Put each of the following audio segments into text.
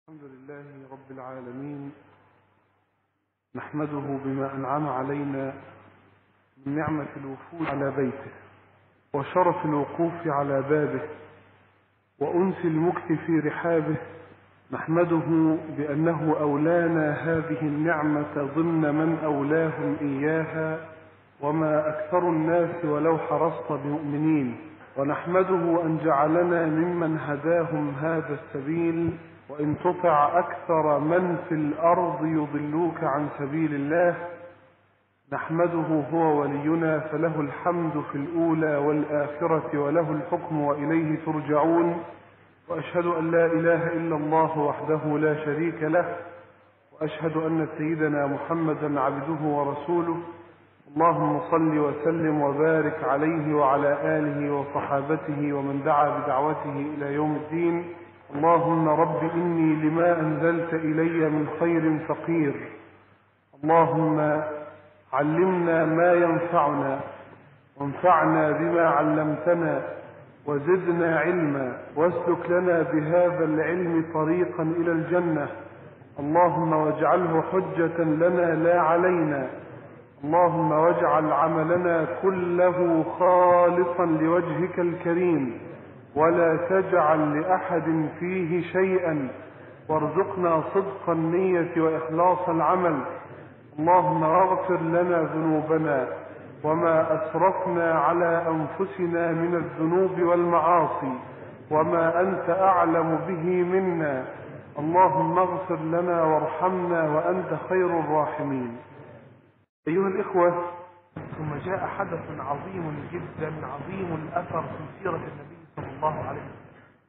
الحمد لله رب العالمين نحمده بما أنعم علينا من نعمة الوفود على بيته وشرف الوقوف على بابه وأنس المكث في رحابه نحمده بأنه أولانا هذه النعمة ضمن من أولاهم إياها وما أكثر الناس ولو حرصت بمؤمنين ونحمده أن جعلنا ممن هداهم هذا السبيل وإن تطع أكثر من في الأرض يضلوك عن سبيل الله نحمده هو ولينا فله الحمد في الأولى والآخرة وله الحكم وإليه ترجعون وأشهد أن لا إله إلا الله وحده لا شريك له وأشهد أن سيدنا محمدا عبده ورسوله اللهم صل وسلم وبارك عليه وعلى آله وصحابته ومن دعا بدعوته إلى يوم الدين اللهم رب إني لما أنزلت إلي من خير فقير اللهم علمنا ما ينفعنا وانفعنا بما علمتنا وزدنا علما واسلك لنا بهذا العلم طريقا إلى الجنة اللهم واجعله حجة لنا لا علينا اللهم واجعل عملنا كله خالصا لوجهك الكريم ولا تجعل لأحد فيه شيئا وارزقنا صدق النية وإخلاص العمل اللهم اغفر لنا ذنوبنا وما أسرفنا على أنفسنا من الذنوب والمعاصي وما أنت أعلم به منا اللهم اغفر لنا وارحمنا وأنت خير الراحمين أيها الإخوة ثم جاء حدث عظيم جدا عظيم الأثر في سيرة النبي صلى الله عليه وسلم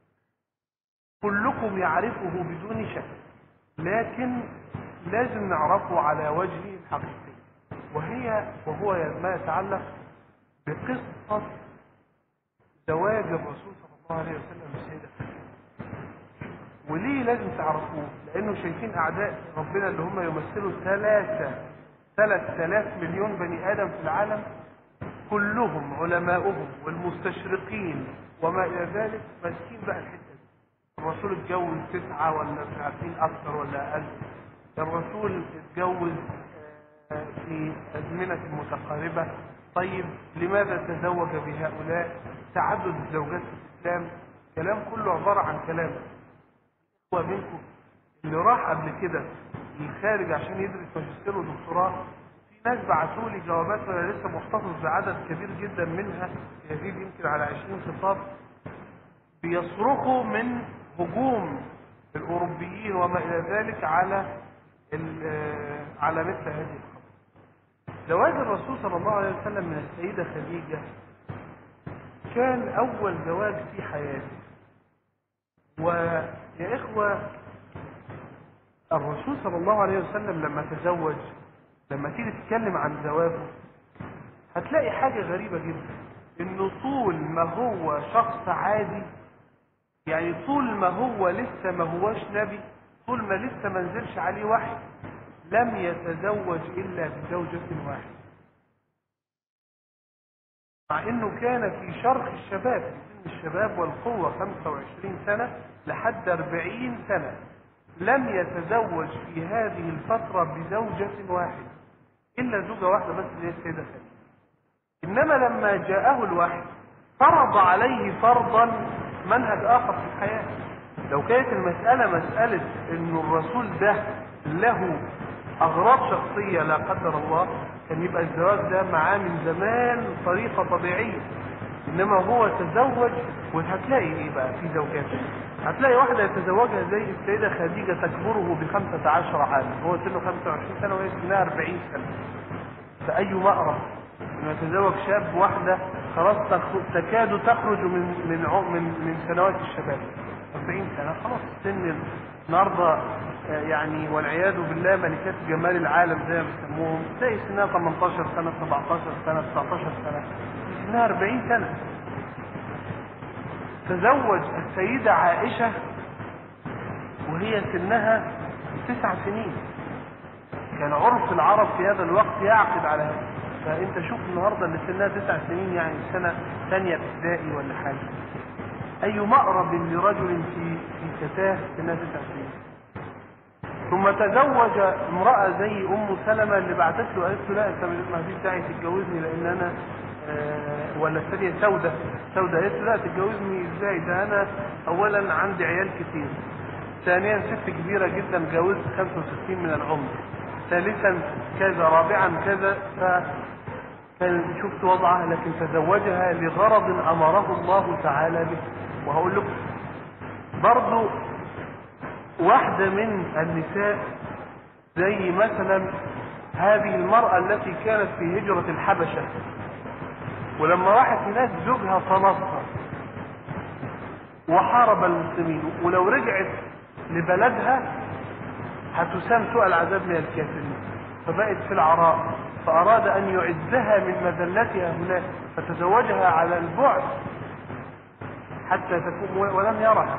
كلكم يعرفه بدون شك لكن لازم نعرفه على وجهه الحقيقي وهي وهو ما يتعلق بقصة زواج الرسول صلى الله عليه وسلم بالسيدة وليه لازم تعرفوه لانه شايفين اعداء ربنا اللي هم يمثلوا ثلاثة ثلاث آلاف مليون بني ادم في العالم كلهم علماؤهم والمستشرقين وما الى ذلك ماسكين بقى الحته دي الرسول اتجوز تسعه ولا مش عارفين اكثر ولا اقل الرسول اتجوز في ازمنه متقاربه طيب لماذا تزوج بهؤلاء تعدد الزوجات في الاسلام كلام كله عباره عن كلام هو منكم اللي راح قبل كده للخارج عشان يدرس ماجستير ودكتوراه ناس بعثوا لي جوابات وانا لسه محتفظ بعدد كبير جدا منها يزيد يمكن على 20 خطاب بيصرخوا من هجوم الاوروبيين وما الى ذلك على على مثل هذه الخبر. زواج الرسول صلى الله عليه وسلم من السيده خديجه كان اول زواج في حياته. ويا اخوه الرسول صلى الله عليه وسلم لما تزوج لما تيجي تتكلم عن زواجه هتلاقي حاجة غريبة جدا انه طول ما هو شخص عادي يعني طول ما هو لسه ما هوش نبي طول ما لسه ما نزلش عليه وحي لم يتزوج الا بزوجة واحدة مع انه كان في شرخ الشباب في سن الشباب والقوة 25 سنة لحد 40 سنة لم يتزوج في هذه الفترة بزوجة واحدة إلا زوجة واحدة بس اللي هي السيدة خديجة إنما لما جاءه الوحي فرض عليه فرضا منهج آخر في الحياة لو كانت المسألة مسألة إنه الرسول ده له أغراض شخصية لا قدر الله كان يبقى الزواج ده معاه من زمان طريقة طبيعية إنما هو تزوج وهتلاقي إيه بقى في زوجات هتلاقي واحدة يتزوجها زي السيدة خديجة تكبره بخمسة عشر عاما هو سنه خمسة وعشرين سنة وهي سنها أربعين سنة فأي مأرة إنه يتزوج شاب واحدة خلاص تكاد تخرج من من من من سنوات الشباب 40 سنة خلاص سن النهارده يعني والعياذ بالله ملكات جمال العالم زي ما بيسموهم تلاقي سنها 18 سنة 17 سنة 19 سنة سنها 40 سنة تزوج السيدة عائشة وهي سنها تسع سنين كان عرف العرب في هذا الوقت يعقد على هذا فانت شوف النهاردة اللي سنها تسع سنين يعني سنة ثانية ابتدائي ولا حاجة اي مأرب لرجل في في فتاة سنها تسع سنين ثم تزوج امرأة زي أم سلمة اللي بعتت له قالت له لا أنت ما فيش داعي تتجوزني لأن أنا آه ولا الثانية سودة سودة قالت له لا تتجوزني إزاي ده أنا أولا عندي عيال كتير ثانيا ست كبيرة جدا جاوزت 65 من العمر ثالثا كذا رابعا كذا فكان شفت وضعها لكن تزوجها لغرض أمره الله تعالى به وهقول لكم برضو واحدة من النساء زي مثلا هذه المرأة التي كانت في هجرة الحبشة ولما راحت هناك زوجها تنصر وحارب المسلمين ولو رجعت لبلدها هتسام سوء العذاب من الكافرين فبقت في العراء فأراد أن يعزها من مذلتها هناك فتزوجها على البعد حتى تكون ولم يرها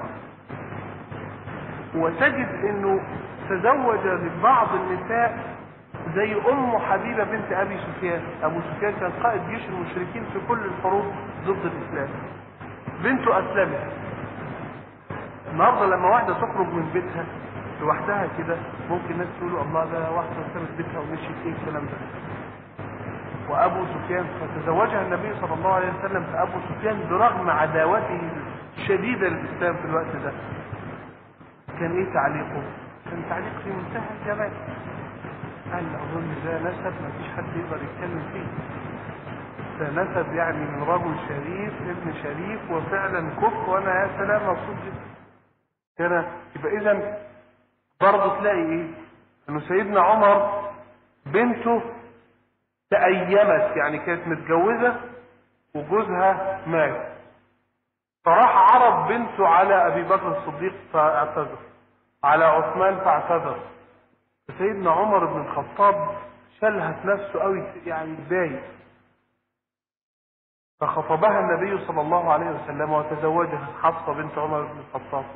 وتجد انه تزوج بعض النساء زي ام حبيبه بنت ابي سفيان ابو سفيان كان قائد جيش المشركين في كل الحروب ضد الاسلام بنته اسلمت النهارده لما واحده تخرج من بيتها لوحدها كده ممكن الناس تقولوا الله ده واحده سابت بيتها ومشيت ايه الكلام ده وابو سفيان فتزوجها النبي صلى الله عليه وسلم فابو سفيان برغم عداوته الشديده للاسلام في الوقت ده كان ايه تعليقه؟ كان تعليق في منتهى الجمال قال اظن ده نسب ما فيش حد يقدر يتكلم فيه ده نسب يعني من رجل شريف ابن شريف وفعلا كفر وانا يا سلام مبسوط جدا كان يبقى اذا برضه تلاقي ايه؟ انه سيدنا عمر بنته تأيمت يعني كانت متجوزة وجوزها مات فراح عرض بنته على ابي بكر الصديق فاعتذر على عثمان فاعتذر سيدنا عمر بن الخطاب شلهت نفسه قوي يعني اتضايق فخطبها النبي صلى الله عليه وسلم وتزوجها حفصه بنت عمر بن الخطاب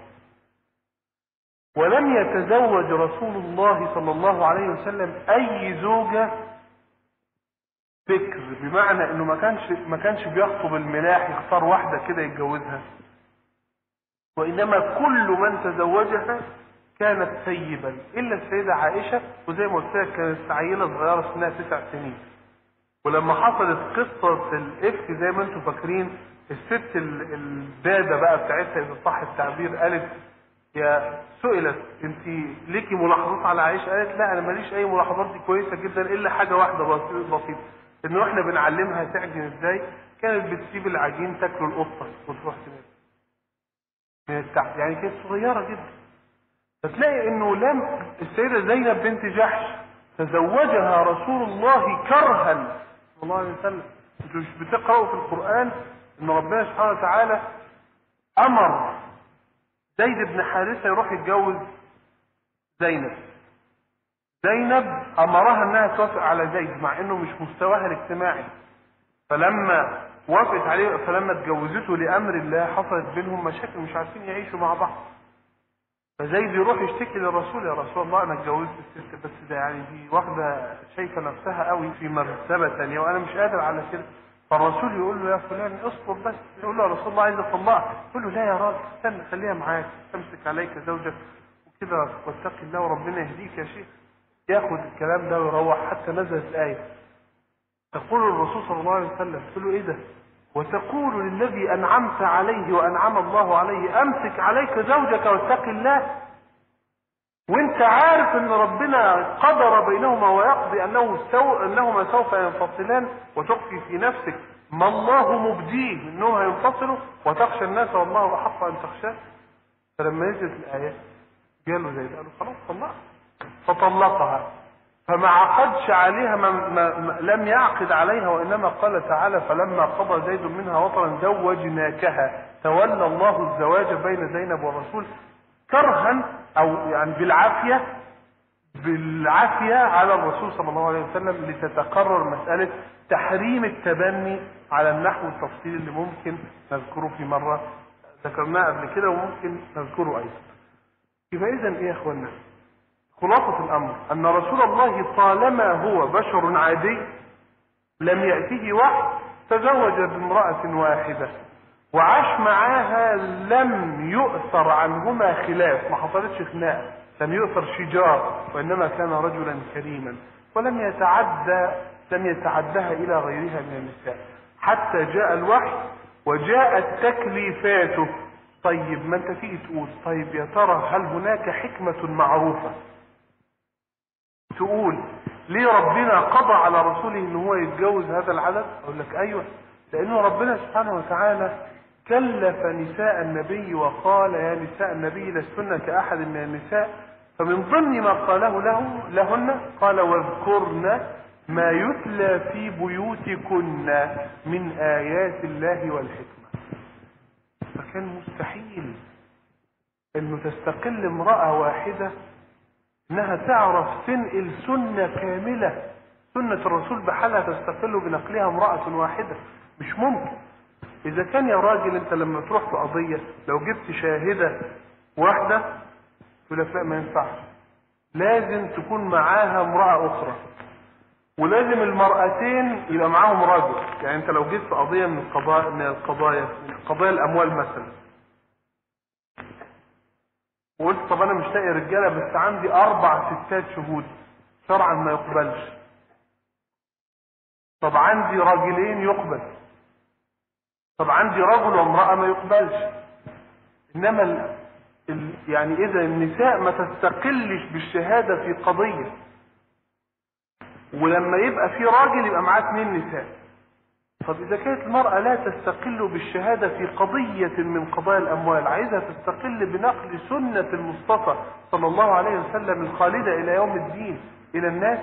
ولم يتزوج رسول الله صلى الله عليه وسلم اي زوجه فكر بمعنى انه ما كانش ما كانش بيخطب الملاح يختار واحده كده يتجوزها وانما كل من تزوجها كانت سيبا الا السيده عائشه وزي ما قلت لك كانت عيله صغيره سنها تسع سنين ولما حصلت قصه الافك زي ما انتم فاكرين الست الباده بقى بتاعتها اذا صح التعبير قالت يا سئلت انت ليكي ملاحظات على عائشه قالت لا انا ماليش اي ملاحظات دي كويسه جدا الا حاجه واحده بسيطه انه احنا بنعلمها تعجن ازاي كانت بتسيب العجين تاكله القطه وتروح تنام من التحت يعني كانت صغيره جدا فتلاقي انه لم السيده زينب بنت جحش تزوجها رسول الله كرها صلى الله عليه وسلم انتوا مش بتقراوا في القران ان ربنا سبحانه وتعالى امر زيد بن حارثه يروح يتجوز زينب زينب امرها انها توافق على زيد مع انه مش مستواها الاجتماعي فلما وافقت عليه فلما اتجوزته لامر الله حصلت بينهم مشاكل مش عارفين يعيشوا مع بعض فزيد يروح يشتكي للرسول يا رسول الله انا اتجوزت الست بس ده يعني دي واخده شايفه نفسها قوي في مرتبه ثانيه وانا مش قادر على كده فالرسول يقول له يا فلان اصبر بس يقول له يا رسول الله عايز اطلقك يقول له لا يا راجل استنى خليها معاك امسك عليك زوجك وكده واتق الله وربنا يهديك يا شيخ ياخد الكلام ده ويروح حتى نزلت الآية تقول الرسول صلى الله عليه وسلم تقول له ايه ده وتقول للذي انعمت عليه وانعم الله عليه امسك عليك زوجك واتق الله وانت عارف ان ربنا قدر بينهما ويقضي انه سو... انهما سوف ينفصلان وتخفي في نفسك ما الله مبديه انهم هينفصلوا وتخشى الناس والله احق ان تخشاه فلما نزلت الايه قالوا زي قالوا خلاص طلقها فطلقها فما عقدش عليها ما ما لم يعقد عليها وانما قال تعالى فلما قضى زيد منها وطرا زوجناكها تولى الله الزواج بين زينب والرسول كرها او يعني بالعافيه بالعافيه على الرسول صلى الله عليه وسلم لتتقرر مساله تحريم التبني على النحو التفصيلي اللي ممكن نذكره في مره ذكرناه قبل كده وممكن نذكره ايضا. يبقى اذا ايه يا اخوانا؟ خلاصة الأمر أن رسول الله طالما هو بشر عادي لم يأته وحي تزوج بامرأة واحدة وعاش معاها لم يؤثر عنهما خلاف ما حصلتش خناقه لم يؤثر شجار وانما كان رجلا كريما ولم يتعدى لم يتعدها الى غيرها من النساء حتى جاء الوحي وجاءت تكليفاته طيب ما انت تيجي تقول طيب يا ترى هل هناك حكمة معروفة تقول ليه ربنا قضى على رسوله ان هو يتجوز هذا العدد اقول لك ايوه لانه ربنا سبحانه وتعالى كلف نساء النبي وقال يا نساء النبي لستن كأحد من النساء فمن ضمن ما قاله له لهن قال واذكرن ما يتلى في بيوتكن من آيات الله والحكمة فكان مستحيل انه تستقل امرأة واحدة انها تعرف تنقل سنة كاملة سنة الرسول بحالها تستقل بنقلها امرأة واحدة مش ممكن اذا كان يا راجل انت لما تروح في قضية لو جبت شاهدة واحدة تقول لك لا ما ينفعش لازم تكون معاها امرأة اخرى ولازم المرأتين يبقى معاهم راجل يعني انت لو جيت في قضية من القضايا من القضايا من قضايا الاموال مثلا وقلت طب انا مش لاقي رجاله بس عندي اربع ستات شهود شرعا ما يقبلش طب عندي راجلين يقبل طب عندي رجل وامراه ما يقبلش انما ال... ال... يعني اذا النساء ما تستقلش بالشهاده في قضيه ولما يبقى في راجل يبقى معاه اثنين نساء طب اذا كانت المرأة لا تستقل بالشهادة في قضية من قضايا الاموال عايزة تستقل بنقل سنة المصطفى صلى الله عليه وسلم الخالدة الى يوم الدين الى الناس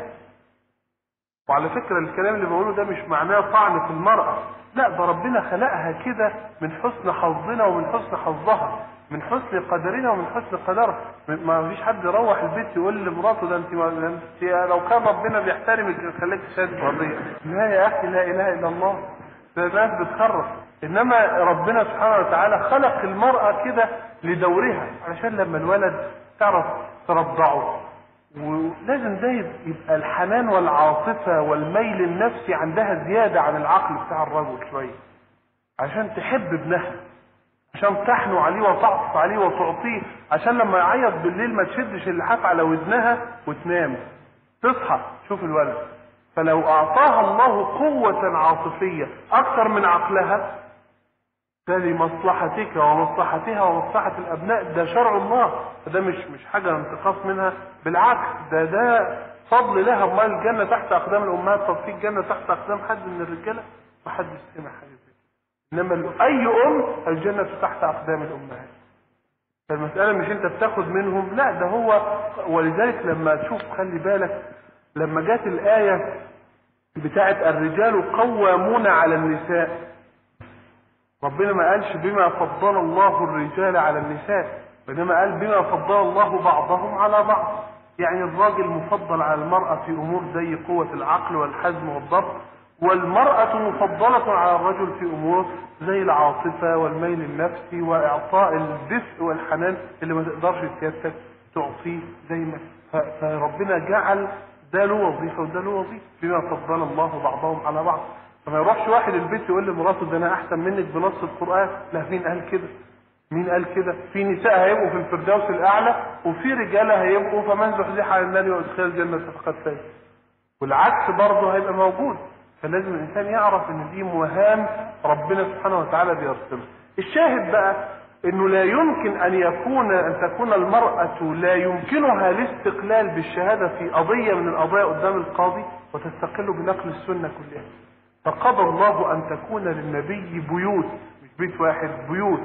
وعلى فكرة الكلام اللي بقوله ده مش معناه طعن في المرأة لا ده ربنا خلقها كده من حسن حظنا ومن حسن حظها من حسن قدرنا ومن حسن قدرها ما فيش حد يروح البيت يقول لمراته ده انت ما ده انت لو كان ربنا بيحترمك خليك شهاده قضيه لا يا اخي لا اله الا الله ده ناس بتخرف انما ربنا سبحانه وتعالى خلق المراه كده لدورها علشان لما الولد تعرف ترضعه ولازم ده يبقى الحنان والعاطفه والميل النفسي عندها زياده عن العقل بتاع الرجل شويه عشان تحب ابنها عشان تحنو عليه وتعطف عليه وتعطيه عشان لما يعيط بالليل ما تشدش اللحاف على ودنها وتنام تصحى شوف الولد فلو اعطاها الله قوة عاطفية اكثر من عقلها ده لمصلحتك ومصلحتها ومصلحة الابناء ده شرع الله ده مش مش حاجة انتقاص منها بالعكس ده ده فضل لها امال الجنة تحت اقدام الامهات طب في الجنة تحت اقدام حد من الرجالة ما حدش سمع حاجة زي انما اي ام الجنة تحت اقدام الامهات فالمسألة مش انت بتاخد منهم لا ده هو ولذلك لما تشوف خلي بالك لما جت الآية بتاعت الرجال قوامون على النساء ربنا ما قالش بما فضل الله الرجال على النساء وإنما قال بما فضل الله بعضهم على بعض يعني الراجل مفضل على المرأة في أمور زي قوة العقل والحزم والضبط والمرأة مفضلة على الرجل في أمور زي العاطفة والميل النفسي وإعطاء الدفء والحنان اللي ما تقدرش سيادتك تعطيه زي ما فربنا جعل ده له وظيفة وده له وظيفة بما فضل الله بعضهم على بعض فما يروحش واحد البيت يقول لمراته ده أنا أحسن منك بنص القرآن لا مين قال كده مين قال كده في نساء هيبقوا في الفردوس الأعلى وفي رجالة هيبقوا فمن زحزح على النار وأدخل الجنة فقد فاز والعكس برضه هيبقى موجود فلازم الانسان يعرف ان دي مهام ربنا سبحانه وتعالى بيرسمها الشاهد بقى انه لا يمكن ان يكون ان تكون المرأة لا يمكنها الاستقلال بالشهادة في قضية من القضايا قدام القاضي وتستقل بنقل السنة كلها فقضى الله ان تكون للنبي بيوت مش بيت واحد بيوت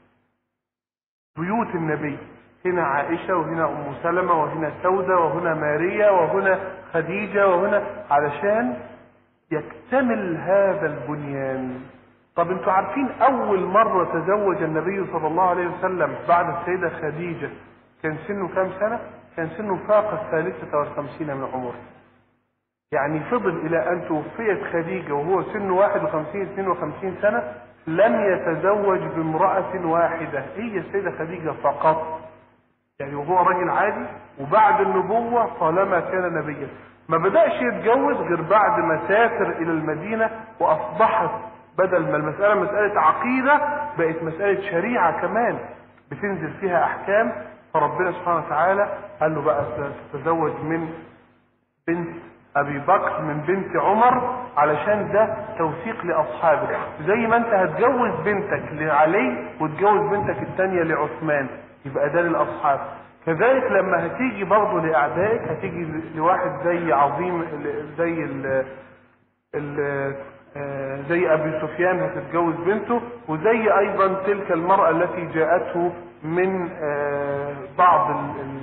بيوت النبي هنا عائشة وهنا أم سلمة وهنا سودة وهنا ماريا وهنا خديجة وهنا علشان يكتمل هذا البنيان طب انتوا عارفين اول مرة تزوج النبي صلى الله عليه وسلم بعد السيدة خديجة كان سنه كام سنة كان سنه فاق الثالثة والخمسين من عمره يعني فضل الى ان توفيت خديجة وهو سنه 51 52 سنة لم يتزوج بامرأة واحدة هي السيدة خديجة فقط يعني وهو راجل عادي وبعد النبوة طالما كان نبيا ما بدأش يتجوز غير بعد ما سافر إلى المدينة وأصبحت بدل ما المسألة مسألة عقيدة بقت مسألة شريعة كمان بتنزل فيها أحكام فربنا سبحانه وتعالى قال له بقى تتزوج من بنت ابي بكر من بنت عمر علشان ده توثيق لاصحابك زي ما انت هتجوز بنتك لعلي وتجوز بنتك الثانيه لعثمان يبقى ده للاصحاب كذلك لما هتيجي برضه لاعدائك هتيجي لواحد زي عظيم زي ال ال زي ابي سفيان هتتجوز بنته وزي ايضا تلك المراه التي جاءته من بعض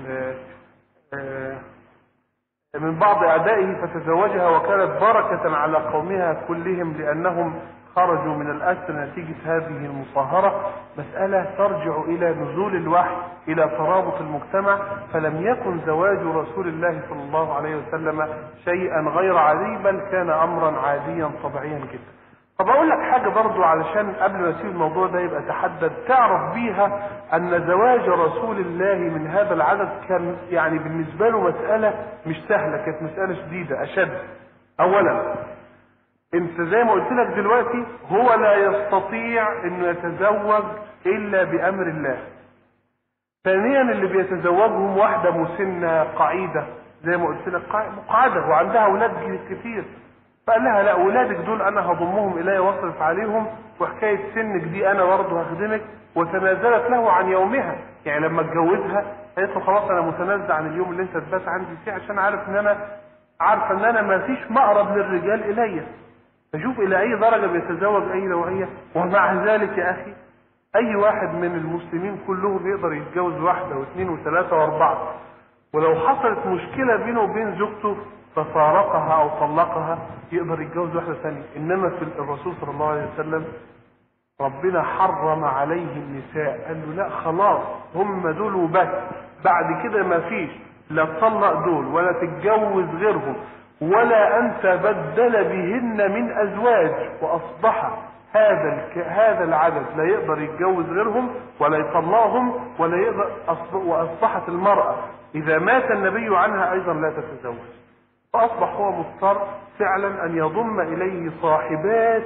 من بعض أعدائه فتزوجها وكانت بركة على قومها كلهم لأنهم خرجوا من الأسر نتيجة هذه المصاهرة مسألة ترجع إلى نزول الوحي إلى ترابط المجتمع فلم يكن زواج رسول الله صلى الله عليه وسلم شيئا غير عادي بل كان أمرا عاديا طبيعيا جدا طب اقول لك حاجة برضو علشان قبل ما اسيب الموضوع ده يبقى تحدد تعرف بيها ان زواج رسول الله من هذا العدد كان يعني بالنسبة له مسألة مش سهلة كانت مسألة شديدة اشد اولا انت زي ما قلت لك دلوقتي هو لا يستطيع انه يتزوج الا بامر الله ثانيا اللي بيتزوجهم واحدة مسنة قعيدة زي ما قلت لك مقعدة وعندها اولاد كتير فقال لها لا ولادك دول انا هضمهم الي واصرف عليهم وحكايه سنك دي انا برضه هخدمك وتنازلت له عن يومها يعني لما اتجوزها قالت له خلاص انا متنازله عن اليوم اللي انت تبات عندي فيه عشان عارف ان انا عارفه ان انا ما فيش مقرب للرجال الي فشوف الى اي درجه بيتزوج اي نوعيه ومع ذلك يا اخي اي واحد من المسلمين كلهم يقدر يتجوز واحده واثنين وثلاثه واربعه ولو حصلت مشكله بينه وبين زوجته ففارقها او طلقها يقدر يتجوز واحده ثانيه انما في الرسول صلى الله عليه وسلم ربنا حرم عليه النساء قال له لا خلاص هم دول وبس بعد كده ما فيش لا تطلق دول ولا تتجوز غيرهم ولا ان تبدل بهن من ازواج واصبح هذا الك... هذا العدد لا يقدر يتجوز غيرهم ولا يطلقهم ولا يقدر أصب... واصبحت المراه اذا مات النبي عنها ايضا لا تتزوج فأصبح هو مضطر فعلا أن يضم إليه صاحبات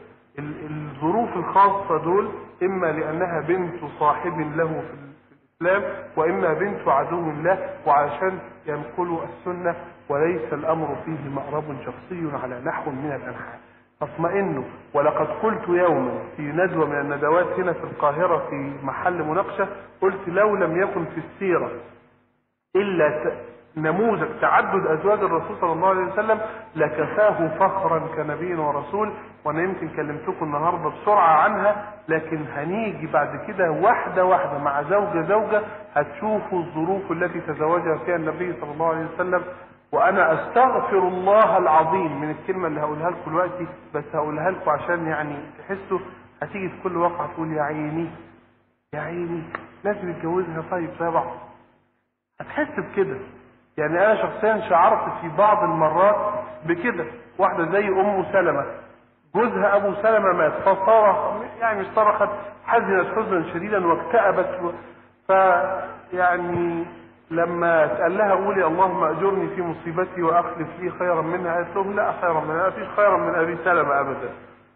الظروف الخاصة دول إما لأنها بنت صاحب له في الإسلام وإما بنت عدو له وعشان ينقلوا السنة وليس الأمر فيه مأرب شخصي على نحو من الأنحاء فاطمئنوا ولقد قلت يوما في ندوة من الندوات هنا في القاهرة في محل مناقشة قلت لو لم يكن في السيرة إلا نموذج تعدد ازواج الرسول صلى الله عليه وسلم لكفاه فخرا كنبي ورسول وانا يمكن كلمتكم النهارده بسرعه عنها لكن هنيجي بعد كده واحده واحده مع زوجه زوجه هتشوفوا الظروف التي تزوجها فيها النبي صلى الله عليه وسلم وانا استغفر الله العظيم من الكلمه اللي هقولها لكم دلوقتي بس هقولها لكم عشان يعني تحسوا هتيجي في كل وقعه تقول يا عيني يا عيني لازم يتجوزها طيب زي بعض هتحس بكده يعني انا شخصيا شعرت في بعض المرات بكده واحده زي ام سلمه جوزها ابو سلمه مات فصرخ يعني مش صرخت حزنت حزنا شديدا واكتئبت ف يعني لما قال لها قولي اللهم اجرني في مصيبتي واخلف لي خيرا منها قالت لهم لا خيرا منها ما فيش خيرا من ابي سلمه ابدا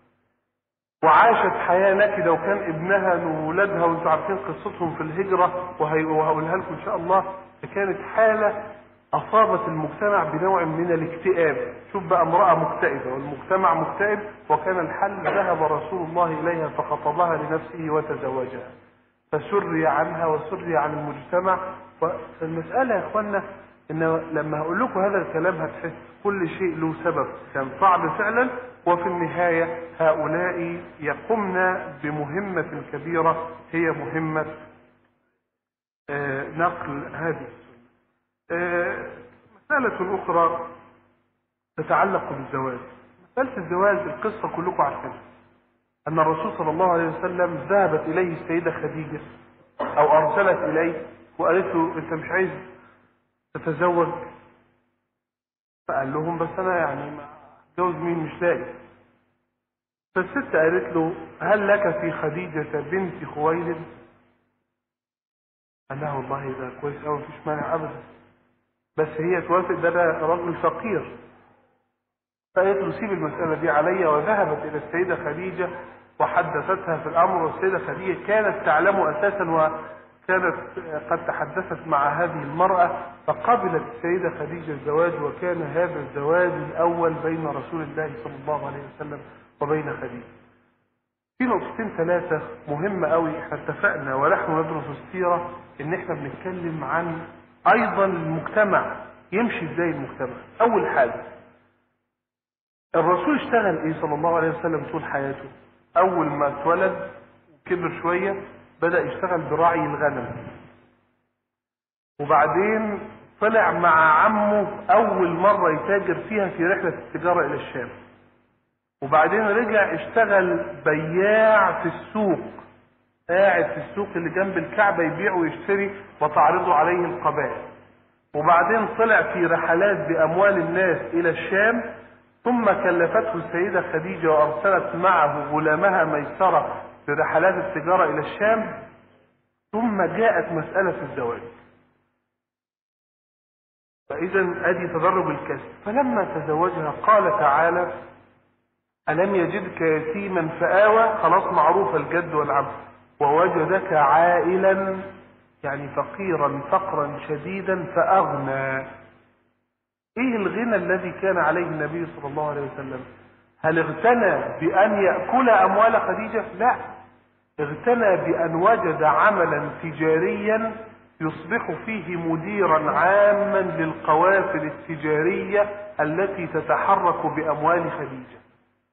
وعاشت حياه نكده وكان ابنها وولادها وانتم عارفين قصتهم في الهجره وهقولها لكم ان شاء الله كانت حاله اصابت المجتمع بنوع من الاكتئاب شوف بقى امرأة مكتئبة والمجتمع مكتئب وكان الحل ذهب رسول الله اليها فخطبها لنفسه وتزوجها فسري عنها وسري عن المجتمع فالمسألة يا اخوانا ان لما هقول لكم هذا الكلام هتحس كل شيء له سبب كان صعب فعلا وفي النهاية هؤلاء يقمن بمهمة كبيرة هي مهمة نقل هذه مسألة أخرى تتعلق بالزواج مسألة الزواج القصة كلكم عارفينها أن الرسول صلى الله عليه وسلم ذهبت إليه السيدة خديجة أو أرسلت إليه وقالت له أنت مش عايز تتزوج فقال لهم بس أنا يعني جوز مين مش لاقي فالست قالت له هل لك في خديجة بنت خويلد؟ قال لها والله ده كويس أوي مفيش مانع أبدا بس هي توافق ده, ده راجل فقير فقالت له سيب المسألة دي عليا وذهبت إلى السيدة خديجة وحدثتها في الأمر والسيدة خديجة كانت تعلم أساسا وكانت قد تحدثت مع هذه المرأة فقبلت السيدة خديجة الزواج وكان هذا الزواج الأول بين رسول الله صلى الله عليه وسلم وبين خديجة في نقطتين ثلاثة مهمة قوي احنا اتفقنا ونحن ندرس السيرة ان احنا بنتكلم عن ايضا المجتمع يمشي ازاي المجتمع اول حاجة الرسول اشتغل ايه صلى الله عليه وسلم طول حياته اول ما اتولد وكبر شوية بدأ يشتغل براعي الغنم وبعدين طلع مع عمه اول مرة يتاجر فيها في رحلة التجارة الى الشام وبعدين رجع اشتغل بياع في السوق قاعد في السوق اللي جنب الكعبة يبيع ويشتري وتعرض عليه القبائل وبعدين طلع في رحلات بأموال الناس إلى الشام ثم كلفته السيدة خديجة وأرسلت معه غلامها ميسرة في رحلات التجارة إلى الشام ثم جاءت مسألة الزواج فإذا أدي تدرج الكسب فلما تزوجها قال تعالى ألم يجدك يتيما فآوى خلاص معروف الجد والعم ووجدك عائلا يعني فقيرا فقرا شديدا فأغنى ايه الغنى الذي كان عليه النبي صلى الله عليه وسلم هل اغتنى بأن يأكل أموال خديجة لا اغتنى بأن وجد عملا تجاريا يصبح فيه مديرا عاما للقوافل التجارية التي تتحرك بأموال خديجة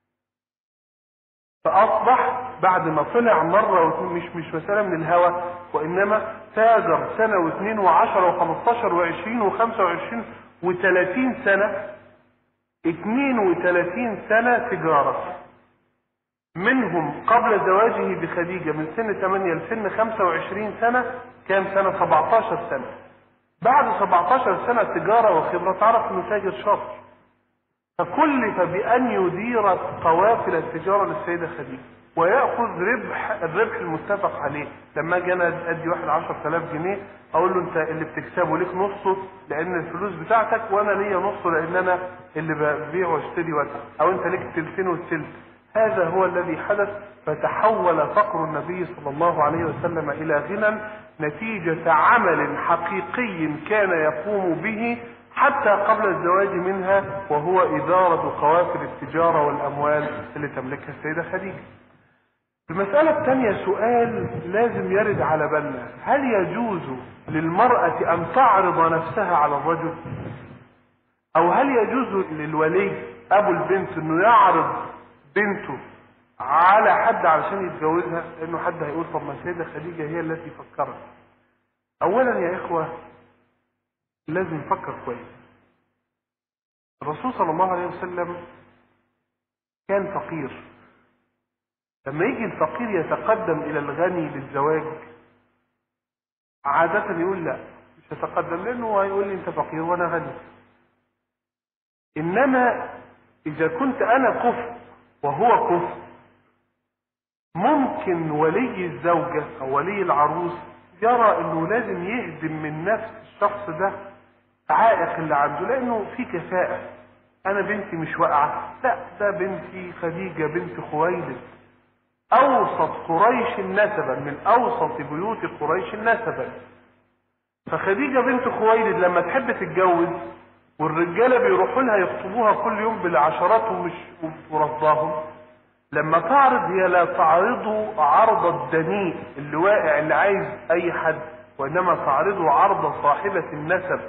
فأصبح بعد ما طلع مرة واثنين مش مش مسألة من الهوى وإنما تاجر سنة واثنين وعشرة وخمستاشر وعشرين وخمسة وعشرين وثلاثين سنة اثنين وثلاثين سنة تجارة منهم قبل زواجه بخديجة من سن 8 لسن 25 سنة كان سنة 17 سنة بعد 17 سنة تجارة وخبرة تعرف انه تاجر شاطر فكلف بأن يدير قوافل التجارة للسيدة خديجة ويأخذ ربح الربح المتفق عليه لما اجي انا ادي واحد 10000 جنيه اقول له انت اللي بتكسبه ليك نصه لان الفلوس بتاعتك وانا ليا نصه لان انا اللي ببيع واشتري وادفع او انت ليك تلتين والتلت هذا هو الذي حدث فتحول فقر النبي صلى الله عليه وسلم الى غنى نتيجة عمل حقيقي كان يقوم به حتى قبل الزواج منها وهو إدارة قوافل التجارة والأموال اللي تملكها السيدة خديجة. المسألة الثانية سؤال لازم يرد على بالنا، هل يجوز للمرأة أن تعرض نفسها على الرجل؟ أو هل يجوز للولي أبو البنت إنه يعرض بنته على حد علشان يتجوزها؟ لأنه حد هيقول طب ما السيدة خديجة هي التي فكرت. أولا يا إخوة لازم نفكر كويس الرسول صلى الله عليه وسلم كان فقير لما يجي الفقير يتقدم الى الغني للزواج عادة يقول لا مش هتقدم لانه هو هيقول لي انت فقير وانا غني انما اذا كنت انا كفء وهو كفء ممكن ولي الزوجة او ولي العروس يرى انه لازم يهدم من نفس الشخص ده عائق اللي عنده لانه في كفاءة انا بنتي مش واقعة لا ده بنتي خديجة بنت خويلد اوسط قريش نسبا من اوسط بيوت قريش نسبا فخديجة بنت خويلد لما تحب تتجوز والرجالة بيروحوا لها يخطبوها كل يوم بالعشرات ومش ورفضاهم لما تعرض هي لا تعرضه عرض الدنيء اللي واقع اللي عايز اي حد وانما تعرضه عرض صاحبة النسب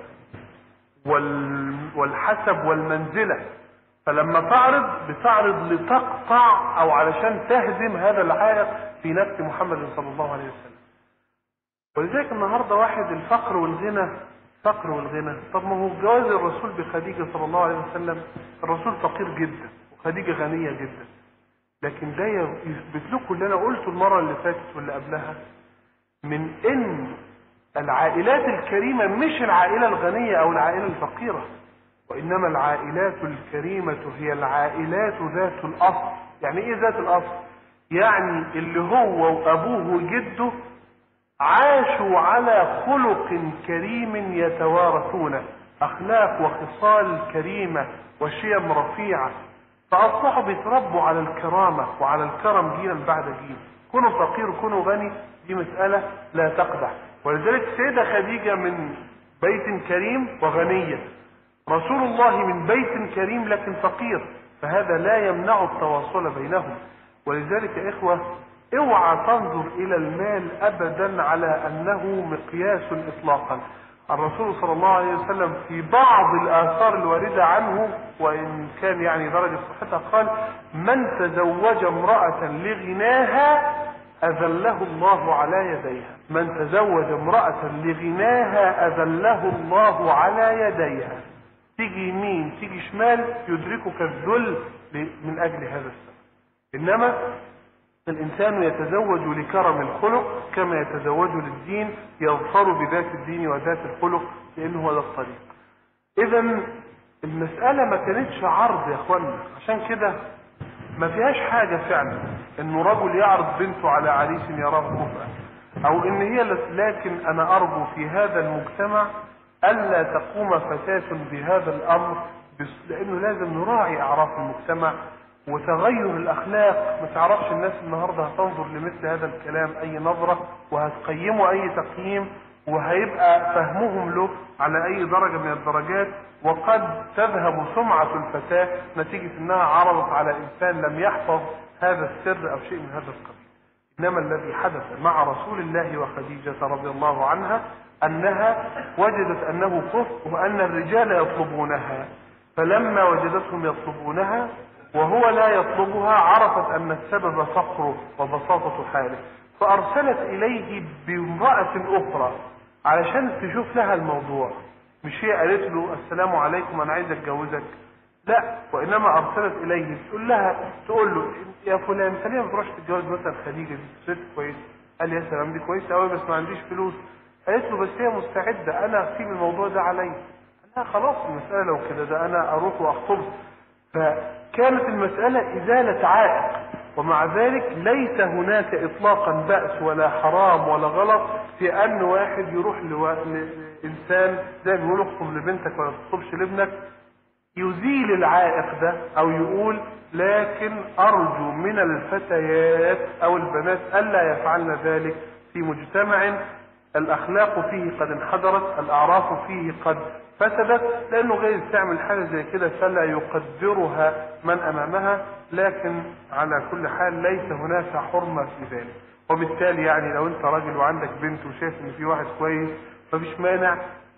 والحسب والمنزلة فلما تعرض بتعرض لتقطع او علشان تهدم هذا العائق في نفس محمد صلى الله عليه وسلم ولذلك النهارده واحد الفقر والغنى فقر والغنى طب ما هو جواز الرسول بخديجه صلى الله عليه وسلم الرسول فقير جدا وخديجه غنيه جدا لكن ده يثبت لكم اللي انا قلته المره اللي فاتت واللي قبلها من ان العائلات الكريمة مش العائلة الغنية أو العائلة الفقيرة وإنما العائلات الكريمة هي العائلات ذات الأصل يعني إيه ذات الأصل؟ يعني اللي هو وأبوه وجده عاشوا على خلق كريم يتوارثونه اخلاق وخصال كريمة وشيم رفيعة فاصبحوا بيتربوا على الكرامة وعلى الكرم جيلا بعد جيل كونوا فقير كونوا غني دي مسألة لا تقدح ولذلك السيدة خديجة من بيت كريم وغنية رسول الله من بيت كريم لكن فقير فهذا لا يمنع التواصل بينهم ولذلك يا إخوة اوعى تنظر إلى المال أبدا على أنه مقياس إطلاقا الرسول صلى الله عليه وسلم في بعض الآثار الواردة عنه وإن كان يعني درجة صحتها قال من تزوج امرأة لغناها أذله الله على يديها من تزوج امرأة لغناها أذله الله على يديها تيجي يمين تيجي شمال يدركك الذل من أجل هذا السبب إنما الإنسان يتزوج لكرم الخلق كما يتزوج للدين يظفر بذات الدين وذات الخلق لأنه هو ده الطريق إذا المسألة ما كانتش عرض يا أخوانا عشان كده ما فيهاش حاجة فعلا إنه رجل يعرض بنته على عريس يراه كفءا أو إن هي لكن أنا أرجو في هذا المجتمع ألا تقوم فتاة بهذا الأمر لأنه لازم نراعي أعراف المجتمع وتغير الاخلاق ما تعرفش الناس النهارده هتنظر لمثل هذا الكلام اي نظره وهتقيمه اي تقييم وهيبقى فهمهم له على اي درجه من الدرجات وقد تذهب سمعه الفتاه نتيجه انها عرضت على انسان لم يحفظ هذا السر او شيء من هذا القبيل. انما الذي حدث مع رسول الله وخديجه رضي الله عنها انها وجدت انه كفر وان الرجال يطلبونها فلما وجدتهم يطلبونها وهو لا يطلبها عرفت ان السبب فقره وبساطة حاله فارسلت اليه بامرأة اخرى علشان تشوف لها الموضوع مش هي قالت له السلام عليكم انا عايز اتجوزك لا وانما ارسلت اليه تقول لها تقول له يا فلان انت ليه ما تروحش تتجوز مثلا خديجه دي ست كويس قال يا سلام دي كويسه قوي بس ما عنديش فلوس قالت له بس هي مستعده انا اسيب الموضوع ده عليا لا خلاص المساله لو كده ده انا اروح واخطبها فكانت المسألة إزالة عائق ومع ذلك ليس هناك إطلاقا بأس ولا حرام ولا غلط في أن واحد يروح لإنسان زي ما بيقولوا اخطب لبنتك ولا تخطبش لابنك يزيل العائق ده أو يقول لكن أرجو من الفتيات أو البنات ألا يفعلن ذلك في مجتمع الأخلاق فيه قد انحدرت الأعراف فيه قد فسدت لانه جايز تعمل حاجه زي كده فلا يقدرها من امامها لكن على كل حال ليس هناك حرمه في ذلك وبالتالي يعني لو انت راجل وعندك بنت وشايف ان في واحد كويس مفيش مانع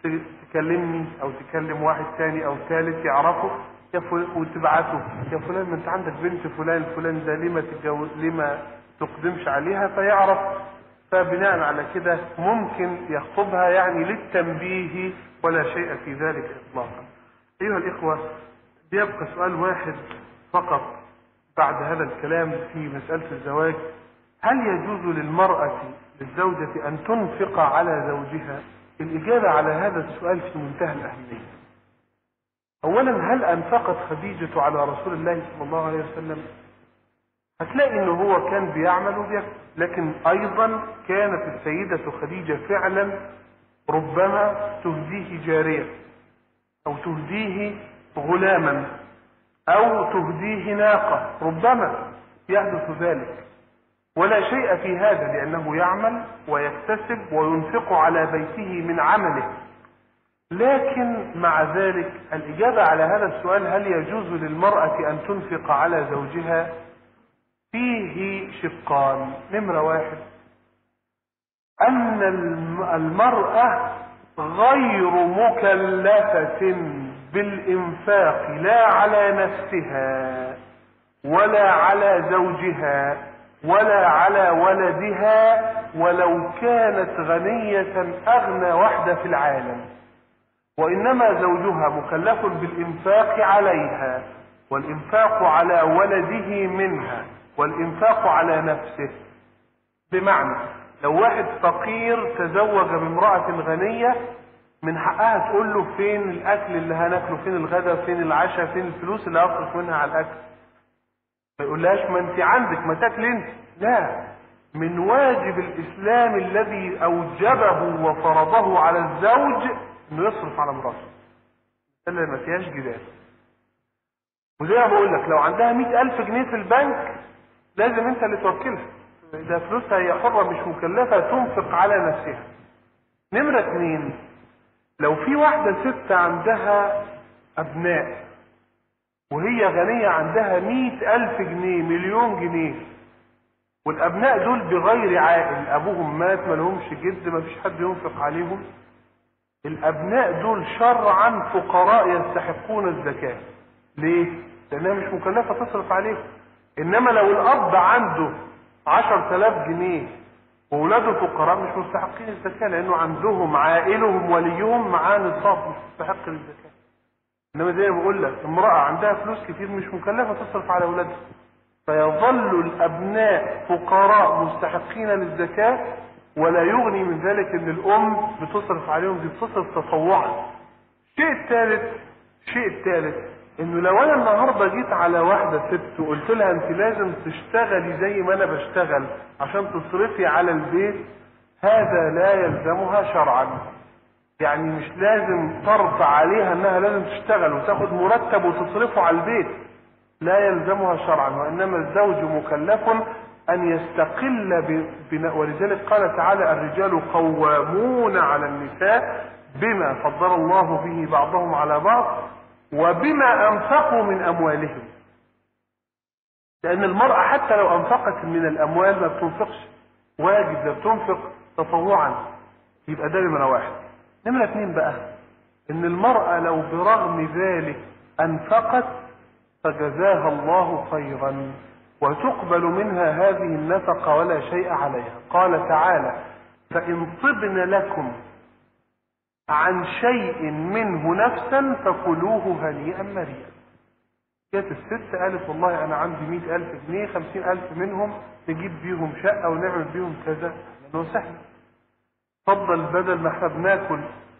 تكلمني او تكلم واحد تاني او ثالث يعرفه يا فل... وتبعته يا فلان ما انت عندك بنت فلان فلان ده ليه ما تتجوز ليه ما تقدمش عليها فيعرف فبناء على كده ممكن يخطبها يعني للتنبيه ولا شيء في ذلك اطلاقا ايها الاخوه بيبقى سؤال واحد فقط بعد هذا الكلام في مساله الزواج هل يجوز للمراه للزوجه ان تنفق على زوجها الاجابه على هذا السؤال في منتهى الاهميه اولا هل انفقت خديجه على رسول الله صلى الله عليه وسلم هتلاقي ان هو كان بيعمل وبيكتب لكن ايضا كانت السيده خديجه فعلا ربما تهديه جارية أو تهديه غلاما أو تهديه ناقة ربما يحدث ذلك ولا شيء في هذا لأنه يعمل ويكتسب وينفق على بيته من عمله لكن مع ذلك الإجابة على هذا السؤال هل يجوز للمرأة أن تنفق على زوجها فيه شقان نمرة واحد أن المرأة غير مكلفة بالإنفاق لا على نفسها ولا على زوجها ولا على ولدها ولو كانت غنية أغنى وحدة في العالم وإنما زوجها مكلف بالإنفاق عليها والإنفاق على ولده منها والإنفاق على نفسه بمعنى لو واحد فقير تزوج بامرأة غنية من حقها تقول له فين الأكل اللي هناكله فين الغداء فين العشاء فين الفلوس اللي هصرف منها على الأكل ما يقولهاش ما أنت عندك ما تاكل أنت لا من واجب الإسلام الذي أوجبه وفرضه على الزوج إنه يصرف على مراته اللي ما فيهاش جدال وزي ما بقول لك لو عندها مئة ألف جنيه في البنك لازم انت اللي توكلها ده فلوسها هي حرة مش مكلفة تنفق على نفسها نمرة اتنين لو في واحدة ست عندها أبناء وهي غنية عندها مئة ألف جنيه مليون جنيه والأبناء دول بغير عائل أبوهم مات ملهمش جد مفيش حد ينفق عليهم الأبناء دول شرعا فقراء يستحقون الزكاة ليه؟ لأنها مش مكلفة تصرف عليهم إنما لو الأب عنده عشر تلاف جنيه وولاده فقراء مش مستحقين الزكاة لأنه عندهم عائلهم وليهم معاه نصاب مش مستحق للزكاة إنما زي ما بقول لك امرأة عندها فلوس كتير مش مكلفة تصرف على أولادها فيظل الأبناء فقراء مستحقين للزكاة ولا يغني من ذلك ان الام بتصرف عليهم دي بتصرف تطوعا الشيء الثالث الشيء الثالث انه لو انا النهارده جيت على واحده ست وقلت لها انت لازم تشتغلي زي ما انا بشتغل عشان تصرفي على البيت هذا لا يلزمها شرعا يعني مش لازم فرض عليها انها لازم تشتغل وتاخد مرتب وتصرفه على البيت لا يلزمها شرعا وانما الزوج مكلف أن يستقل بناء ولذلك قال تعالى الرجال قوامون على النساء بما فضل الله به بعضهم على بعض وبما أنفقوا من أموالهم لأن المرأة حتى لو أنفقت من الأموال ما بتنفقش واجب ده بتنفق تطوعا يبقى ده نمرة واحد نمرة اتنين بقى إن المرأة لو برغم ذلك أنفقت فجزاها الله خيرا وتقبل منها هذه النفقة ولا شيء عليها قال تعالى فإن طبن لكم عن شيء منه نفسا فكلوه هنيئا مريئا جت الست قالت والله أنا عندي مئة ألف جنيه خمسين ألف منهم نجيب بيهم شقة ونعمل بيهم كذا لأنه سهل فضل بدل ما احنا بناكل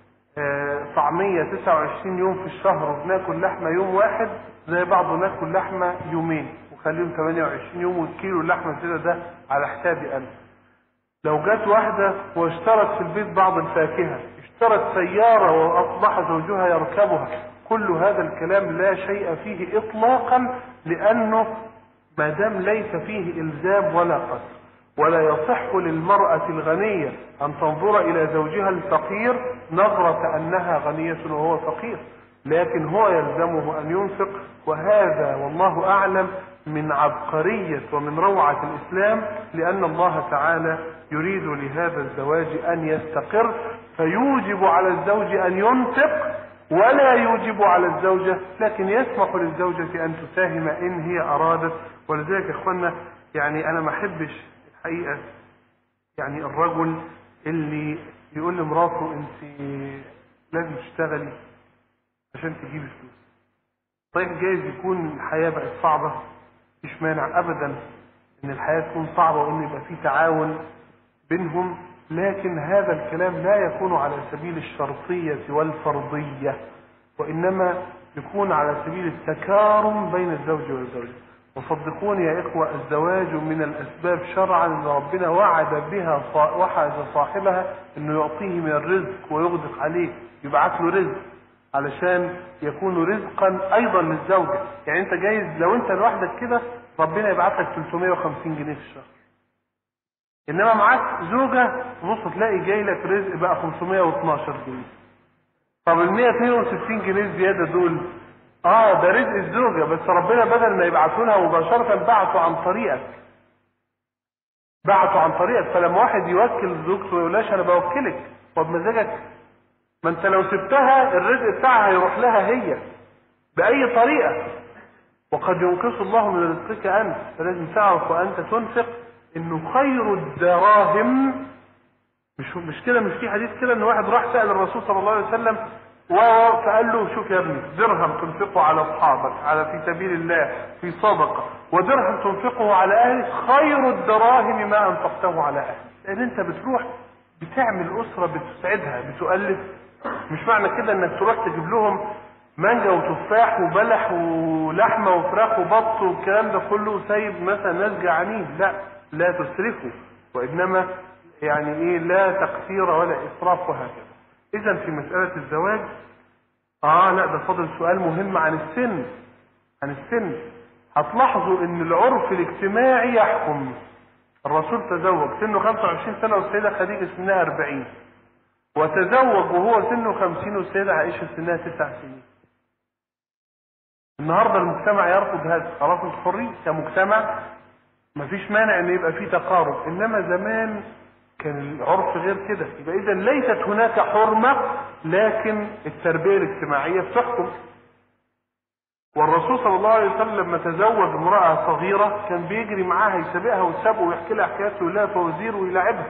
طعمية 29 يوم في الشهر وبناكل لحمة يوم واحد زي بعض ناكل لحمة يومين وخليهم 28 يوم والكيلو اللحمة كده ده على حسابي أنا لو جت واحدة واشترت في البيت بعض الفاكهة اشترت سيارة وأصبح زوجها يركبها كل هذا الكلام لا شيء فيه إطلاقا لأنه ما دام ليس فيه إلزام ولا قصر ولا يصح للمرأة الغنية أن تنظر إلى زوجها الفقير نظرة أنها غنية وهو فقير لكن هو يلزمه أن ينفق وهذا والله أعلم من عبقرية ومن روعة الإسلام لأن الله تعالى يريد لهذا الزواج أن يستقر فيوجب على الزوج أن ينفق ولا يوجب على الزوجة لكن يسمح للزوجة أن تساهم إن هي أرادت ولذلك يا إخوانا يعني أنا ما أحبش الحقيقة يعني الرجل اللي يقول لمراته أنت لازم تشتغلي عشان تجيبي فلوس طيب جايز يكون الحياة بقت صعبة مفيش مانع ابدا ان الحياة تكون صعبة وان يبقى في تعاون بينهم لكن هذا الكلام لا يكون على سبيل الشرطية والفرضية وانما يكون على سبيل التكارم بين الزوج والزوجة وصدقوني يا إخوة الزواج من الأسباب شرعا أن ربنا وعد بها وعد صاحبها أنه يعطيه من الرزق ويغدق عليه يبعث له رزق علشان يكون رزقا ايضا للزوجه يعني انت جايز لو انت لوحدك كده ربنا يبعت لك 350 جنيه في الشهر انما معاك زوجه تبص تلاقي جاي لك رزق بقى 512 جنيه طب ال 162 جنيه زياده دول اه ده رزق الزوجه بس ربنا بدل ما يبعثوا لها مباشره بعثوا عن طريقك بعثوا عن طريقك فلما واحد يوكل زوجته ما يقولهاش انا بوكلك طب مزاجك ما انت لو سبتها الرزق بتاعها هيروح لها هي بأي طريقة وقد ينقص الله من رزقك أنت فلازم تعرف وأنت تنفق إنه خير الدراهم مش مش كده مش في حديث كده إن واحد راح سأل الرسول صلى الله عليه وسلم فقال له شوف يا ابني درهم تنفقه على أصحابك على في سبيل الله في صدقة ودرهم تنفقه على أهلك خير الدراهم ما أنفقته على أهلك لأن أنت بتروح بتعمل أسرة بتسعدها بتؤلف مش معنى كده انك تروح تجيب لهم مانجا وتفاح وبلح ولحمه وفراخ وبط والكلام ده كله وسايب مثلا ناس جعانين لا لا تسرفوا وانما يعني ايه لا تقصير ولا اسراف وهكذا اذا في مساله الزواج اه لا ده فاضل سؤال مهم عن السن عن السن هتلاحظوا ان العرف الاجتماعي يحكم الرسول تزوج سنه 25 سنة والسيدة خديجة سنها 40 وتزوج وهو سنه 50 والسيدة عائشة سنها 9 سنين النهارده المجتمع يرفض هذا خلاص انتوا حرين كمجتمع مفيش مانع ان يبقى فيه تقارب انما زمان كان العرف غير كده يبقى اذا ليست هناك حرمه لكن التربيه الاجتماعيه بتحكم والرسول صلى الله عليه وسلم لما تزوج امراه صغيره كان بيجري معاها يسابقها ويسابقه ويحكي لها حكايات ويقول لها فوازير ويلعبها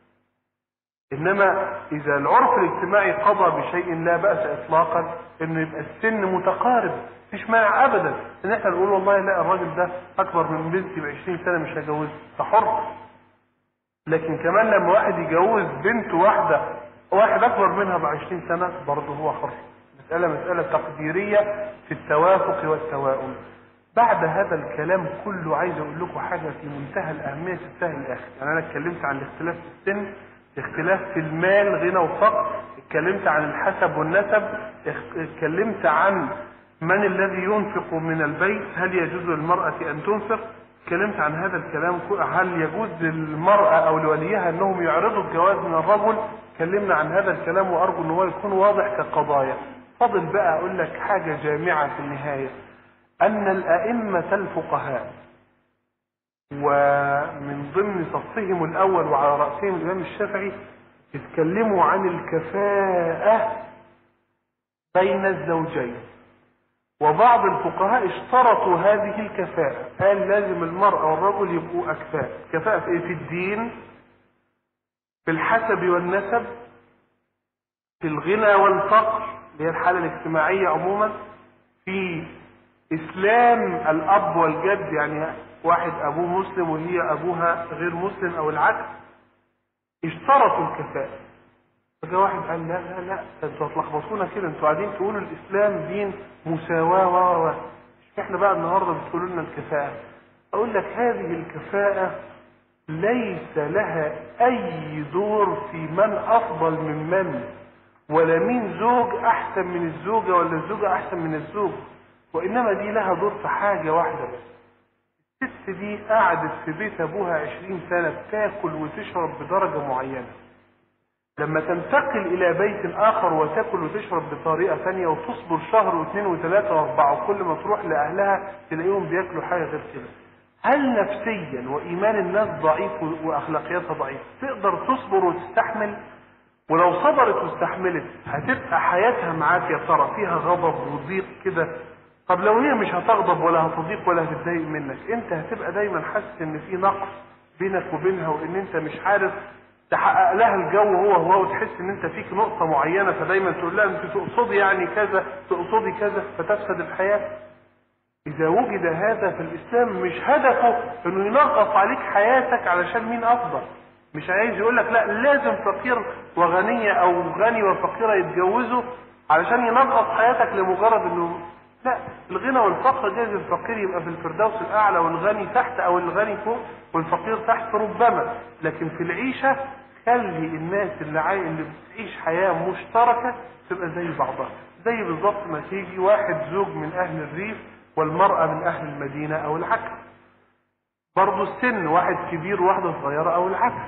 انما اذا العرف الاجتماعي قضى بشيء لا باس اطلاقا انه يبقى السن متقارب مفيش مانع ابدا ان احنا نقول والله لا الراجل ده اكبر من بنتي ب 20 سنه مش هجوزه ده حر لكن كمان لما واحد يجوز بنت واحده واحد اكبر منها ب 20 سنه برضه هو حر مساله مساله تقديريه في التوافق والتواؤم بعد هذا الكلام كله عايز اقول لكم حاجه في منتهى الاهميه تستاهل الاخر يعني انا اتكلمت عن الاختلاف في السن اختلاف في المال غنى وفقر اتكلمت عن الحسب والنسب اتكلمت عن من الذي ينفق من البيت هل يجوز للمرأة أن تنفق اتكلمت عن هذا الكلام هل يجوز للمرأة أو لوليها أنهم يعرضوا الجواز من الرجل اتكلمنا عن هذا الكلام وأرجو أن هو يكون واضح كقضايا فاضل بقى أقول لك حاجة جامعة في النهاية أن الأئمة الفقهاء ومن ضمن صفهم الأول وعلى رأسهم الإمام الشافعي اتكلموا عن الكفاءة بين الزوجين وبعض الفقهاء اشترطوا هذه الكفاءة قال لازم المرأة والرجل يبقوا أكفاء كفاءة في, إيه؟ في الدين في الحسب والنسب في الغنى والفقر اللي هي الحالة الاجتماعية عموما في إسلام الأب والجد يعني واحد أبوه مسلم وهي أبوها غير مسلم أو العكس اشترطوا الكفاءة فجاء واحد قال لا لا لا انتوا هتلخبطونا كده انتوا قاعدين تقولوا الاسلام دين مساواه و و مش احنا بقى النهارده بتقولوا لنا الكفاءه اقول لك هذه الكفاءه ليس لها اي دور في من افضل من من ولا مين زوج احسن من الزوجه ولا الزوجه احسن من الزوج وانما دي لها دور في حاجه واحده بس الست دي قعدت في بيت ابوها عشرين سنه بتاكل وتشرب بدرجه معينه لما تنتقل الى بيت اخر وتاكل وتشرب بطريقه ثانيه وتصبر شهر واثنين وثلاثه واربعه وكل ما تروح لاهلها تلاقيهم بياكلوا حاجه غير كده. هل نفسيا وايمان الناس ضعيف واخلاقياتها ضعيف تقدر تصبر وتستحمل؟ ولو صبرت واستحملت هتبقى حياتها معاك يا ترى فيها غضب وضيق كده طب لو هي مش هتغضب ولا هتضيق ولا هتتضايق منك انت هتبقى دايما حاسس ان في نقص بينك وبينها وان انت مش عارف تحقق لها الجو هو هو وتحس ان انت فيك نقطه معينه فدايما تقول لها انت تقصدي يعني كذا تقصدي كذا فتفسد الحياه اذا وجد هذا في الاسلام مش هدفه انه ينغص عليك حياتك علشان مين افضل مش عايز يقول لك لا لازم فقير وغنيه او غني وفقيره يتجوزوا علشان ينغص حياتك لمجرد انه لا الغنى والفقر جايز الفقير يبقى في الفردوس الاعلى والغني تحت او الغني فوق والفقير تحت ربما لكن في العيشه خلي الناس اللي عاي... اللي بتعيش حياه مشتركه تبقى زي بعضها زي بالظبط ما تيجي واحد زوج من اهل الريف والمراه من اهل المدينه او العكس برضه السن واحد كبير وواحده صغيره او العكس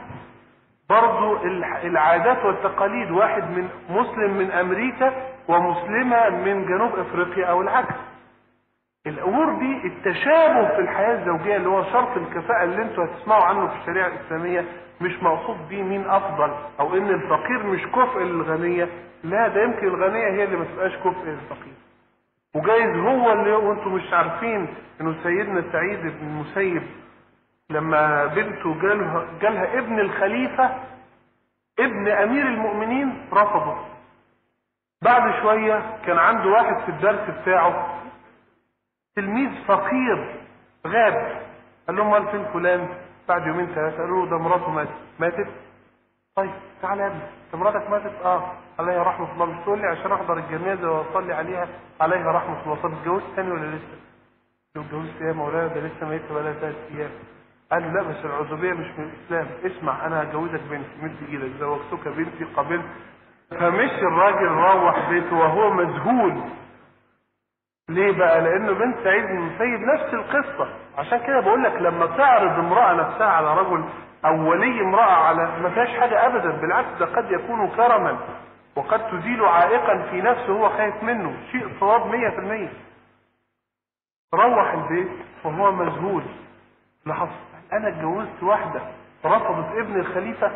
برضو العادات والتقاليد واحد من مسلم من امريكا ومسلمة من جنوب افريقيا او العكس الامور دي التشابه في الحياة الزوجية اللي هو شرط الكفاءة اللي انتوا هتسمعوا عنه في الشريعة الاسلامية مش مقصود بيه مين افضل او ان الفقير مش كفء للغنية لا ده يمكن الغنية هي اللي ما تبقاش كفء للفقير وجايز هو اللي وانتم مش عارفين انه سيدنا سعيد بن المسيب لما بنته جالها, جالها ابن الخليفة ابن امير المؤمنين رفضه بعد شوية كان عنده واحد في الدرس بتاعه تلميذ فقير غاب قال لهم قال فين فلان بعد يومين ثلاثة قالوا له ده مراته ماتت ماتت طيب تعالى يا ابني انت مراتك ماتت اه عليها رحمة الله مش تقول لي عشان احضر الجنازة واصلي عليها عليها رحمة الله طب اتجوزت تاني ولا لسه؟ لو اتجوزت ايه يا مولانا ده لسه ميتة بقالها ثلاث ايام قال له لا بس العزوبية مش من الإسلام اسمع أنا هجوزك بنتي مد إيدك زوجتك بنتي قبلت فمش الراجل روح بيته وهو مذهول ليه بقى لانه بنت سعيد بن المسيب نفس القصة عشان كده بقول لك لما تعرض امرأة نفسها على رجل او ولي امرأة على ما فيهاش حاجة ابدا بالعكس ده قد يكون كرما وقد تزيل عائقا في نفسه هو خايف منه شيء صواب مية في المية روح البيت وهو مذهول لاحظ انا اتجوزت واحدة رفضت ابن الخليفة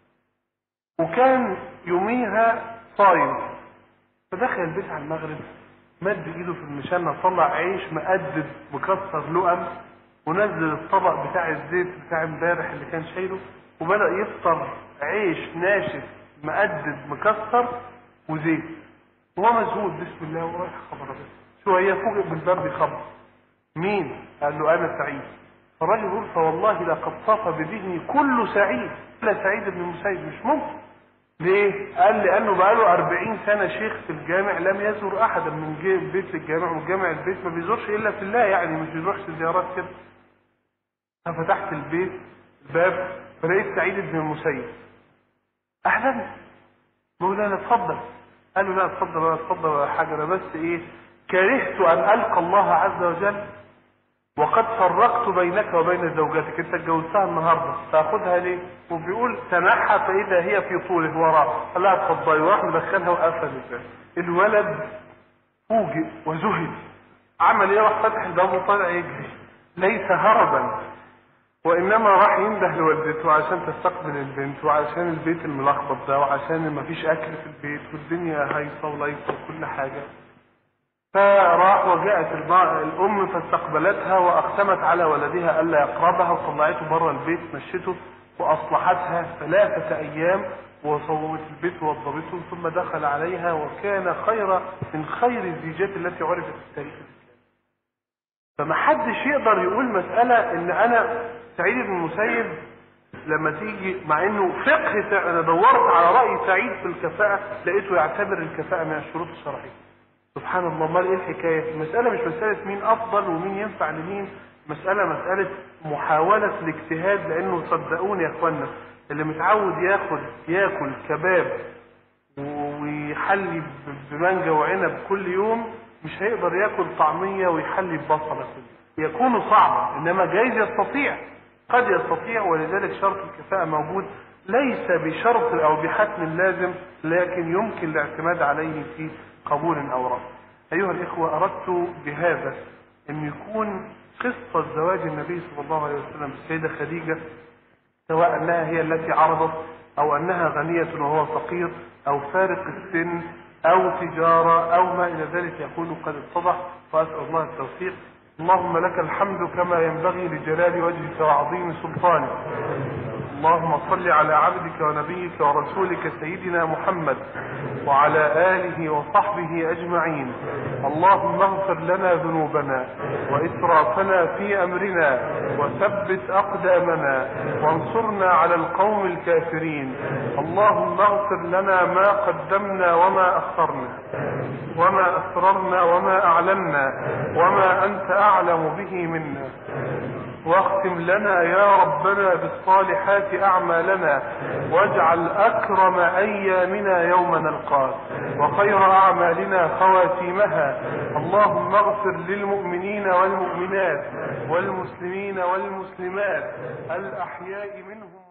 وكان يوميها صايم فدخل البيت على المغرب مد ايده في المشانة طلع عيش مقدد مكسر لقم ونزل الطبق بتاع الزيت بتاع امبارح اللي كان شايله وبدأ يفطر عيش ناشف مقدد مكسر وزيت وهو مذهول بسم الله ورايح خبر بس شوية فوجئ بالباب بيخبط مين؟ قال له أنا سعيد فالراجل يقول فوالله لقد طاف بذهني كل سعيد إلا سعيد بن المسيب مش ممكن ليه؟ قال لأنه بقاله 40 سنة شيخ في الجامع لم يزور أحدا من جي- البيت للجامع والجامع البيت ما بيزورش إلا في الله يعني مش بيروحش زيارات كده. ففتحت البيت الباب فلقيت سعيد بن المسيب. أهلا مولانا اتفضل. قال له لا اتفضل ولا اتفضل ولا حاجة أنا بس إيه كرهت أن ألقى الله عز وجل وقد فرقت بينك وبين زوجتك انت اتجوزتها النهارده تاخدها ليه وبيقول تنحى فاذا هي في طوله وراه قال لها اتفضلي وراح مدخلها وقفل الباب الولد فوجئ وذهل عمل ايه راح فتح الباب وطلع يجري ليس هربا وانما راح ينده لوالدته عشان تستقبل البنت وعشان البيت الملخبط ده وعشان مفيش اكل في البيت والدنيا هايصه وليصه وكل حاجه فراح وجاءت الب- الام فاستقبلتها واقسمت على ولدها الا يقربها وطلعته بره البيت مشته واصلحتها ثلاثه ايام وصومت البيت ووضبته ثم دخل عليها وكان خير من خير الزيجات التي عرفت في التاريخ الاسلامي. فما حدش يقدر يقول مساله ان انا سعيد بن المسيب لما تيجي مع انه فقه سع- انا دورت على راي سعيد في الكفاءه لقيته يعتبر الكفاءه من الشروط الشرعيه. سبحان الله امال ايه الحكايه المساله مش مساله مين افضل ومين ينفع لمين مساله مساله محاوله الاجتهاد لانه صدقوني يا اخوانا اللي متعود ياخد ياكل كباب ويحلي ب- بمانجا وعنب كل يوم مش هيقدر ياكل طعميه ويحلي ببصله كل يوم. يكون صعبا انما جايز يستطيع قد يستطيع ولذلك شرط الكفاءه موجود ليس بشرط او بحتم لازم لكن يمكن الاعتماد عليه في قبول او رفض. ايها الاخوه اردت بهذا ان يكون قصه زواج النبي صلى الله عليه وسلم بالسيده خديجه سواء انها هي التي عرضت او انها غنيه وهو فقير او فارق السن او تجاره او ما الى ذلك يكون قد اتضح واسال الله التوفيق اللهم لك الحمد كما ينبغي لجلال وجهك وعظيم سلطانك اللهم صل على عبدك ونبيك ورسولك سيدنا محمد وعلى آله وصحبه أجمعين اللهم اغفر لنا ذنوبنا وإسرافنا في أمرنا وثبت أقدامنا وانصرنا على القوم الكافرين اللهم اغفر لنا ما قدمنا وما أخرنا وما أسررنا وما أعلنا وما أنت أعلم به منا واختم لنا يا ربنا بالصالحات أعمالنا واجعل أكرم أيامنا يوم نلقاك وخير أعمالنا خواتيمها اللهم اغفر للمؤمنين والمؤمنات والمسلمين والمسلمات الأحياء منهم